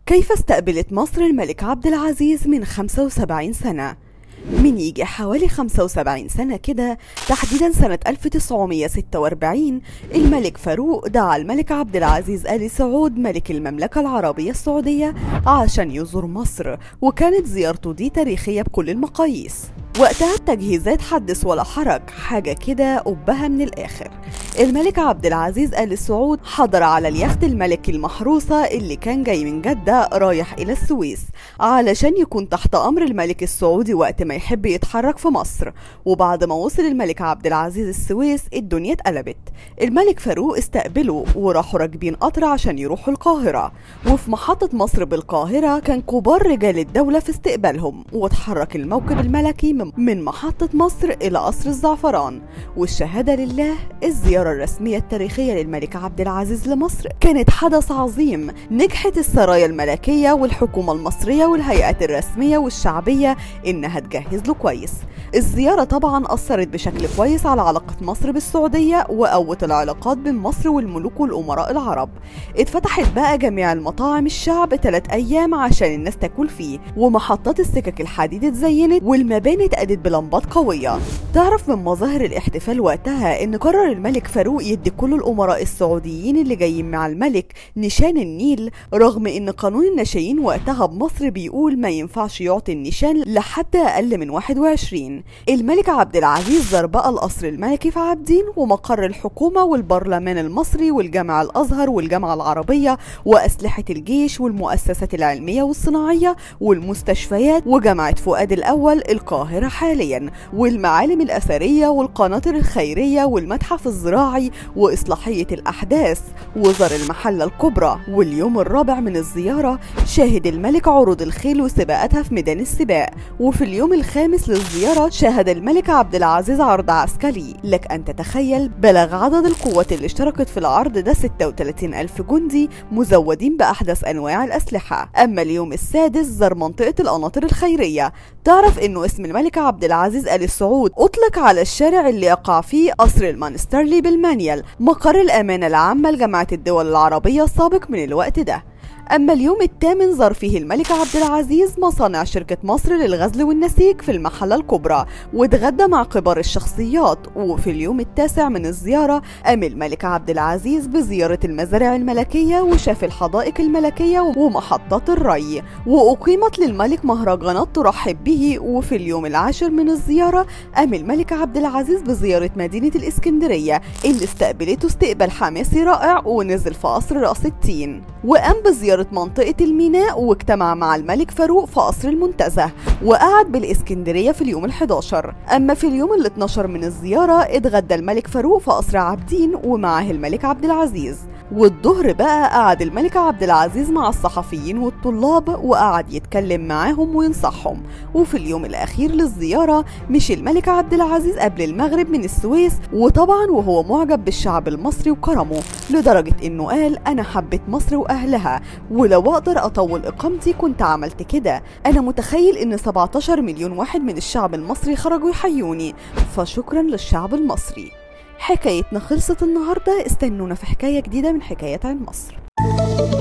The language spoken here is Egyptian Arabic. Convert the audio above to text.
كيف استقبلت مصر الملك عبد العزيز من 75 سنة؟ من يجي حوالي 75 سنة كده تحديدا سنة 1946 الملك فاروق دعا الملك عبد العزيز آل سعود ملك المملكة العربية السعودية عشان يزور مصر وكانت زيارته دي تاريخية بكل المقاييس وقتها التجهيزات حدث ولا حرج حاجة كده قبها من الآخر الملك عبد العزيز آل سعود حضر على اليخت الملكي المحروسة اللي كان جاي من جدة رايح إلى السويس علشان يكون تحت أمر الملك السعودي وقت ما يحب يتحرك في مصر وبعد ما وصل الملك عبد العزيز السويس الدنيا اتقلبت الملك فاروق استقبله وراحوا راكبين قطر عشان يروحوا القاهرة وفي محطة مصر بالقاهرة كان كبار رجال الدولة في استقبالهم واتحرك الموكب الملكي من محطة مصر إلى قصر الزعفران والشهادة لله الزيارة الرسمية التاريخية للملك عبد العزيز لمصر كانت حدث عظيم نجحت السرايا الملكية والحكومة المصرية والهيئات الرسمية والشعبية إنها تجهز له كويس الزيارة طبعا أثرت بشكل كويس على علاقة مصر بالسعودية وقوت العلاقات بين مصر والملوك والأمراء العرب اتفتحت بقى جميع المطاعم الشعب ثلاث أيام عشان الناس تاكل فيه ومحطات السكك الحديد اتزينت والمباني اتأدت بلمبات قوية تعرف من مظاهر الاحتفال وقتها ان قرر الملك فاروق يدي كل الامراء السعوديين اللي جايين مع الملك نشان النيل رغم ان قانون النشايين وقتها بمصر بيقول ما ينفعش يعطي النشان لحد اقل من 21 الملك عبد العزيز زار بقى القصر الملكي في عابدين ومقر الحكومة والبرلمان المصري والجامعة الازهر والجامعة العربية واسلحة الجيش والمؤسسات العلمية والصناعية والمستشفيات وجامعة فؤاد الاول القاهرة حاليا والمعالم الأثرية والقناطر الخيرية والمتحف الزراعي وإصلاحية الأحداث وزار المحلة الكبرى واليوم الرابع من الزيارة شاهد الملك عروض الخيل وسباقاتها في ميدان السباق وفي اليوم الخامس للزيارة شاهد الملك عبد العزيز عرض عسكري لك أن تتخيل بلغ عدد القوات اللي اشتركت في العرض ده 36 ألف جندي مزودين بأحدث أنواع الأسلحة أما اليوم السادس زار منطقة القناطر الخيرية تعرف إنه اسم الملك عبد العزيز آل سعود أطلق على الشارع اللي يقع فيه قصر المانسترلي بالمانيال مقر الأمانة العامة لجامعة الدول العربية السابق من الوقت ده أما اليوم الثامن زار فيه الملك عبد العزيز مصانع شركة مصر للغزل والنسيج في المحلة الكبرى واتغدى مع كبار الشخصيات وفي اليوم التاسع من الزيارة قام الملك عبد العزيز بزيارة المزارع الملكية وشاف الحدائق الملكية ومحطات الري وأقيمت للملك مهرجانات ترحب به وفي اليوم العاشر من الزيارة قام الملك عبد العزيز بزيارة مدينة الإسكندرية اللي استقبلته استقبال حماسي رائع ونزل في قصر رأس التين وقام بزيارة منطقة الميناء واجتمع مع الملك فاروق في قصر المنتزه وقعد بالإسكندرية في اليوم ال11 أما في اليوم ال12 من الزيارة اتغدى الملك فاروق في قصر عابدين ومعه الملك عبد العزيز والظهر بقى قعد الملك عبد العزيز مع الصحفيين والطلاب وقعد يتكلم معاهم وينصحهم وفي اليوم الأخير للزيارة مشي الملك عبد العزيز قبل المغرب من السويس وطبعا وهو معجب بالشعب المصري وكرمه لدرجة إنه قال أنا حبيت مصر وأهلها ولو أقدر أطول إقامتي كنت عملت كده أنا متخيل إن 17 مليون واحد من الشعب المصري خرجوا يحيوني فشكرا للشعب المصري حكايتنا خلصت النهاردة استنونا في حكاية جديدة من حكايات عن مصر